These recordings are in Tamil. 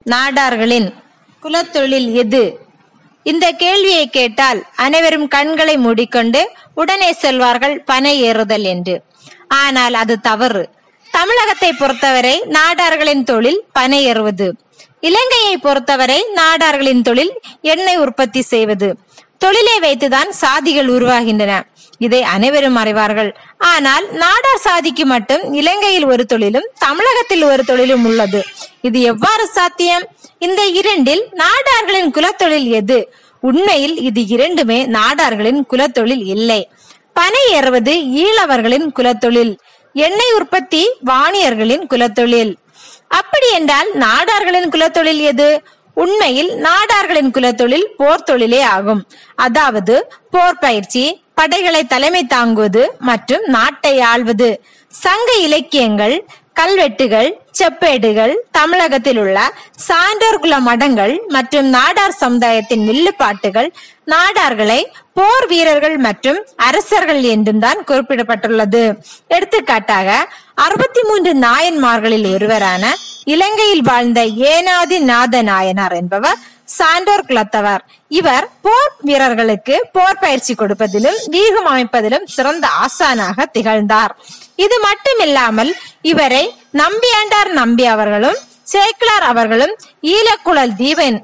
நாடார்களின் குலத்தொழில் எது இந்த கேள்வியை கேட்டால் அனைவரும் கண்களை மூடிக்கொண்டு உடனே சொல்வார்கள் பனை ஏறுதல் என்று ஆனால் அது தவறு தமிழகத்தை பொறுத்தவரை நாடார்களின் தொழில் பனை ஏறுவது இலங்கையை பொறுத்தவரை நாடார்களின் தொழில் எண்ணெய் உற்பத்தி செய்வது தொழிலை வைத்துதான் சாதிகள் உருவாகின்றன இதை அனைவரும் அறிவார்கள் ஆனால் நாடார் சாதிக்கு மட்டும் இலங்கையில் ஒரு தொழிலும் தமிழகத்தில் ஒரு தொழிலும் உள்ளது இது எவ்வாறு சாத்தியம் இந்த இரண்டில் நாடார்களின் குலத்தொழில் எது உண்மையில் இது இரண்டுமே நாடார்களின் குலத்தொழில் இல்லை பனை ஏறுவது ஈழவர்களின் குலத்தொழில் எண்ணெய் உற்பத்தி வாணியர்களின் குலத்தொழில் அப்படி என்றால் நாடார்களின் குலத்தொழில் எது உண்மையில் நாடார்களின் குலத்தொழில் போர் தொழிலே ஆகும் அதாவது போர் பயிற்சி படைகளை தலைமை தாங்குவது மற்றும் நாட்டை ஆள்வது சங்க இலக்கியங்கள் கல்வெட்டுகள் செப்பேடுகள் தமிழகத்தில் உள்ள சான்றோர் குல மடங்கள் மற்றும் நாடார் சமுதாயத்தின் வில்லுப்பாட்டுகள் நாடார்களை போர் வீரர்கள் மற்றும் அரசர்கள் என்றும் தான் குறிப்பிடப்பட்டுள்ளது எடுத்துக்காட்டாக அறுபத்தி மூன்று நாயன்மார்களில் ஒருவரான இலங்கையில் வாழ்ந்த ஏனாதி நாத நாயனார் என்பவர் சான்றோர் குலத்தவர் இவர் போர் வீரர்களுக்கு போர் பயிற்சி கொடுப்பதிலும் வீகம் அமைப்பதிலும் சிறந்த ஆசானாக திகழ்ந்தார் இது மட்டுமில்லாமல் இவரை நம்பியாண்டார் நம்பி அவர்களும் சேக்கிலார் அவர்களும் ஈழக்குழல் தீபன்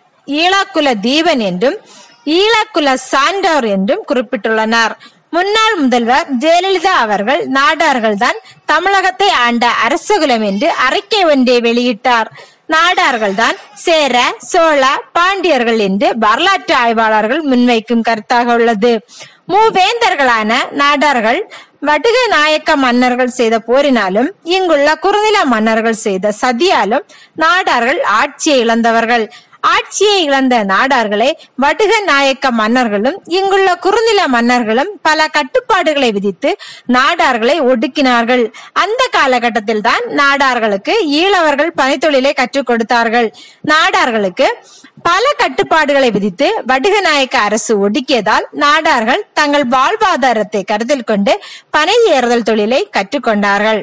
ஈழக்குல தீபன் என்றும் ஈழக்குல சான்றோர் என்றும் குறிப்பிட்டுள்ளனர் முன்னாள் முதல்வர் ஜெயலலிதா அவர்கள் நாடார்கள் தான் தமிழகத்தை ஆண்ட அரசகுலம் என்று அறிக்கை ஒன்றை வெளியிட்டார் நாடார்கள் தான் சேர சோழ பாண்டியர்கள் என்று வரலாற்று ஆய்வாளர்கள் முன்வைக்கும் கருத்தாக உள்ளது மூவேந்தர்களான நாடார்கள் வடுக நாயக்க மன்னர்கள் செய்த போரினாலும் இங்குள்ள குறுநில மன்னர்கள் செய்த சதியாலும் நாடார்கள் ஆட்சியை இழந்தவர்கள் ஆட்சியை இழந்த நாடார்களை வடுக நாயக்க மன்னர்களும் இங்குள்ள குறுநில மன்னர்களும் பல கட்டுப்பாடுகளை விதித்து நாடார்களை ஒடுக்கினார்கள் அந்த காலகட்டத்தில் தான் நாடார்களுக்கு ஈழவர்கள் பணித்தொழிலை கற்றுக் கொடுத்தார்கள் நாடார்களுக்கு பல கட்டுப்பாடுகளை விதித்து வடுக நாயக்க அரசு ஒடுக்கியதால் நாடார்கள் தங்கள் வாழ்வாதாரத்தை கருத்தில் கொண்டு பனை ஏறுதல் தொழிலை கற்றுக்கொண்டார்கள்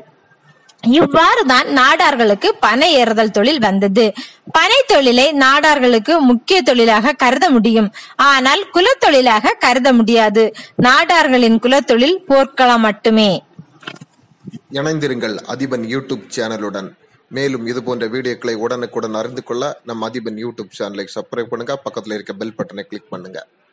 இவ்வாறு தான் நாடார்களுக்கு பனை ஏறுதல் தொழில் வந்தது பனை தொழிலை நாடார்களுக்கு முக்கிய தொழிலாக கருத முடியும் ஆனால் குலத்தொழிலாக கருத முடியாது நாடார்களின் குலத்தொழில் போர்க்களம் மட்டுமே இணைந்திருங்கள் அதிபன் யூடியூப் சேனலுடன் மேலும் இது போன்ற வீடியோக்களை உடனுக்குடன் அறிந்து கொள்ள நம் அதிபன் யூடியூப் சேனலை சப்ஸ்கிரைப் பண்ணுங்க பக்கத்தில் இருக்க பெல் பட்டனை கிளிக் பண்ணுங்க